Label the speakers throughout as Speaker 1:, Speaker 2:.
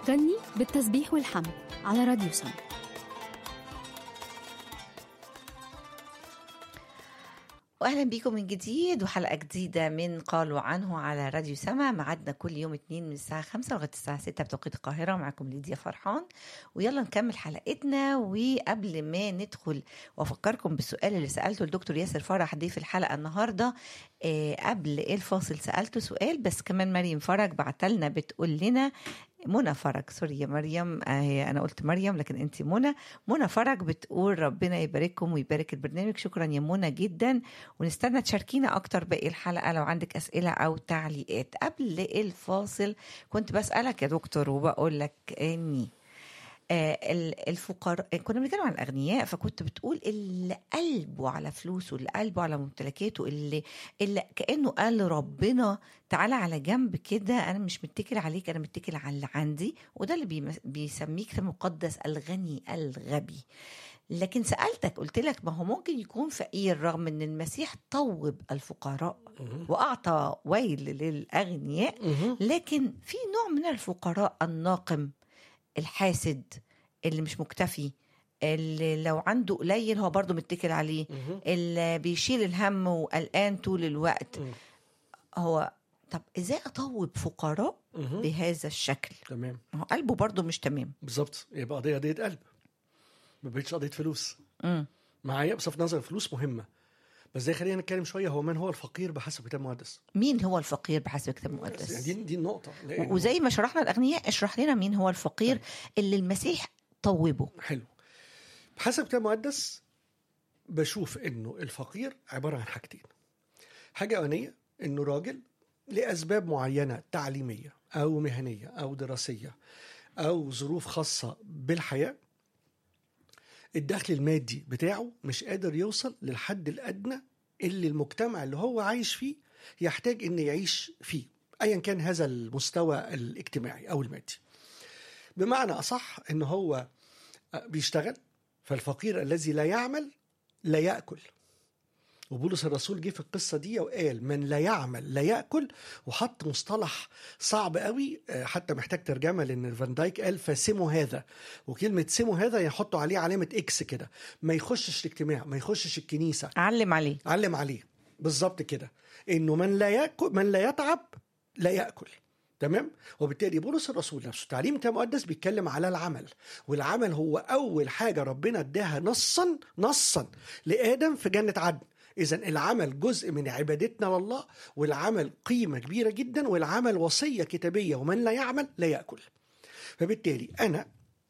Speaker 1: غني بالتسبيح والحمد على راديو سما
Speaker 2: واهلا بيكم من جديد وحلقه جديده من قالوا عنه على راديو سما ميعادنا كل يوم اتنين من الساعه 5 لغايه الساعه 6 بتوقيت القاهره معاكم ليديا فرحان ويلا نكمل حلقتنا وقبل ما ندخل وافكركم بالسؤال اللي سالته الدكتور ياسر فرح ضيف الحلقه النهارده آه قبل الفاصل سالته سؤال بس كمان مريم فرج بعتلنا بتقول لنا منى فرج سوري يا مريم آه انا قلت مريم لكن انت منى منى فرج بتقول ربنا يبارككم ويبارك البرنامج شكرا يا منى جدا ونستنى تشاركينا اكتر باقي الحلقه لو عندك اسئله او تعليقات قبل الفاصل كنت بسالك يا دكتور وبقول لك اني آه الفقراء كنا بنتكلم عن الاغنياء فكنت بتقول اللي قلبه على فلوسه اللي قلبه على ممتلكاته اللي اللي كانه قال ربنا تعالى على جنب كده انا مش متكل عليك انا متكل على اللي عندي وده اللي بيسميه كتاب مقدس الغني الغبي لكن سالتك قلت لك ما هو ممكن يكون فقير رغم ان المسيح طوب الفقراء واعطى ويل للاغنياء لكن في نوع من الفقراء الناقم الحاسد اللي مش مكتفي اللي لو عنده قليل هو برضه متكل عليه اللي بيشيل الهم وقلقان طول الوقت هو طب ازاي اطوب فقراء بهذا الشكل
Speaker 3: تمام
Speaker 2: ما هو قلبه برضه مش تمام
Speaker 3: بالظبط يبقى قضيه قضيه قلب ما بقتش قضيه فلوس
Speaker 2: مم.
Speaker 3: معايا بصرف نظر الفلوس مهمه بس ده خلينا نتكلم شويه هو من هو الفقير بحسب الكتاب المقدس
Speaker 2: مين هو الفقير بحسب الكتاب
Speaker 3: يعني
Speaker 2: المقدس
Speaker 3: دي دي النقطه لأن-
Speaker 2: وزي ما شرحنا الاغنياء اشرح لنا مين هو الفقير اللي المسيح طوبه
Speaker 3: حلو بحسب الكتاب المقدس بشوف انه الفقير عباره عن حاجتين حاجه اولانيه انه راجل لاسباب معينه تعليميه او مهنيه او دراسيه او ظروف خاصه بالحياه الدخل المادي بتاعه مش قادر يوصل للحد الادنى اللي المجتمع اللي هو عايش فيه يحتاج ان يعيش فيه ايا كان هذا المستوى الاجتماعي او المادي بمعنى اصح ان هو بيشتغل فالفقير الذي لا يعمل لا ياكل وبولس الرسول جه في القصه دي وقال من لا يعمل لا ياكل وحط مصطلح صعب قوي آه، حتى محتاج ترجمه لان فان دايك قال فسموا هذا وكلمه سموا هذا يحطوا عليه علامه اكس كده ما يخشش الاجتماع ما يخشش الكنيسه
Speaker 2: علم عليه
Speaker 3: علم عليه بالظبط كده انه من لا ياكل من لا يتعب لا ياكل تمام وبالتالي بولس الرسول نفسه تعليم الكتاب المقدس بيتكلم على العمل والعمل هو اول حاجه ربنا اداها نصا نصا لادم في جنه عدن اذا العمل جزء من عبادتنا لله والعمل قيمه كبيره جدا والعمل وصيه كتابيه ومن لا يعمل لا ياكل فبالتالي انا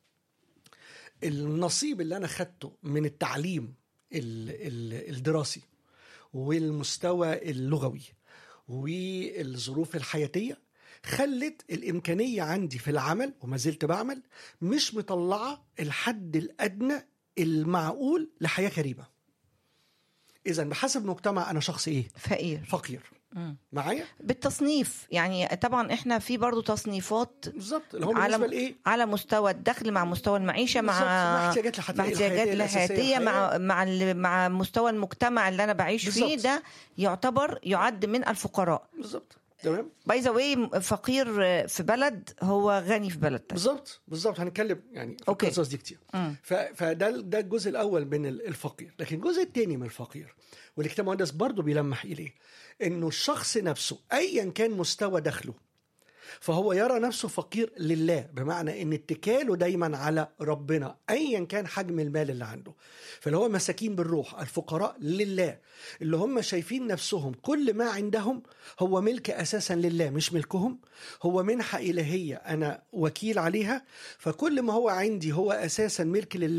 Speaker 3: النصيب اللي انا خدته من التعليم ال- ال- الدراسي والمستوى اللغوي والظروف الحياتيه خلت الامكانيه عندي في العمل وما زلت بعمل مش مطلعه الحد الادنى المعقول لحياه كريمه اذا بحسب مجتمع انا شخص ايه
Speaker 2: فقير
Speaker 3: فقير
Speaker 2: مم.
Speaker 3: معايا
Speaker 2: بالتصنيف يعني طبعا احنا في برضو تصنيفات
Speaker 3: بالظبط اللي هو
Speaker 2: على
Speaker 3: بالنسبه لايه
Speaker 2: على مستوى الدخل مع مستوى المعيشه مع
Speaker 3: بالظبط، مع احتياجات الحياتية-
Speaker 2: مع احتياجات
Speaker 3: الحياتية الأساسية
Speaker 2: الحياتيه مع
Speaker 3: الحياة.
Speaker 2: مع ال- مع مستوى المجتمع اللي انا بعيش فيه
Speaker 3: بالظبط.
Speaker 2: ده يعتبر يعد من الفقراء
Speaker 3: بالظبط تمام
Speaker 2: باي ذا واي فقير في بلد هو غني في بلد تاني.
Speaker 3: بالظبط بالظبط هنتكلم يعني في
Speaker 2: أوكي.
Speaker 3: القصص دي كتير
Speaker 2: مم.
Speaker 3: ف- فده ده الجزء الاول من ال- الفقير لكن الجزء الثاني من الفقير والكتاب المقدس برضه بيلمح اليه انه الشخص نفسه ايا كان مستوى دخله فهو يرى نفسه فقير لله بمعنى ان اتكاله دايما على ربنا ايا كان حجم المال اللي عنده فاللي هو مساكين بالروح الفقراء لله اللي هم شايفين نفسهم كل ما عندهم هو ملك اساسا لله مش ملكهم هو منحه الهيه انا وكيل عليها فكل ما هو عندي هو اساسا ملك لله